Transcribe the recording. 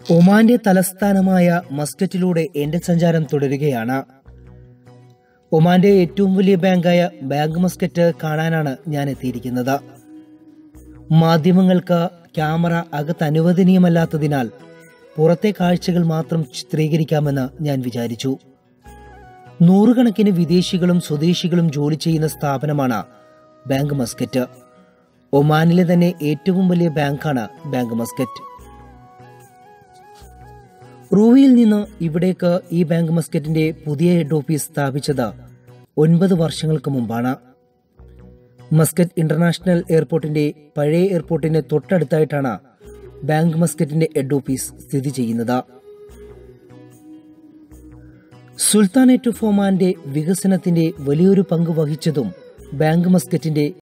ഒമാന്റെ തലസ്ഥാനമായ മസ്കറ്റിലൂടെ എന്റെ സഞ്ചാരം തുടരുകയാണ് ഒമാന്റെ ഏറ്റവും വലിയ ബാങ്കായ ബാങ്ക് മസ്കറ്റ് കാണാനാണ് ഞാൻ എത്തിയിരിക്കുന്നത് മാധ്യമങ്ങൾക്ക് ക്യാമറ അകത്ത് അനുവദനീയമല്ലാത്തതിനാൽ പുറത്തെ കാഴ്ചകൾ മാത്രം ചിത്രീകരിക്കാമെന്ന് ഞാൻ വിചാരിച്ചു നൂറുകണക്കിന് വിദേശികളും സ്വദേശികളും ജോലി ചെയ്യുന്ന സ്ഥാപനമാണ് ബാങ്ക് മസ്കറ്റ് ഒമാനിലെ തന്നെ ഏറ്റവും വലിയ ബാങ്കാണ് ബാങ്ക് മസ്കറ്റ് റൂവിയിൽ നിന്ന് ഇവിടേക്ക് ഈ ബാങ്ക് മസ്കറ്റിന്റെ പുതിയ ഹെഡ് ഓഫീസ് സ്ഥാപിച്ചത് ഒൻപത് വർഷങ്ങൾക്ക് മുമ്പാണ് മസ്കറ്റ് ഇന്റർനാഷണൽ എയർപോർട്ടിന്റെ പഴയ എയർപോർട്ടിന് തൊട്ടടുത്തായിട്ടാണ് ബാങ്ക് മസ്കറ്റിന്റെ ഹെഡ് ഓഫീസ് സ്ഥിതി ചെയ്യുന്നത് സുൽത്താനേറ്റ് ഓഫ് ഒമാന്റെ വികസനത്തിന്റെ വലിയൊരു പങ്ക് വഹിച്ചതും ബാങ്ക് മസ്കറ്റിന്റെ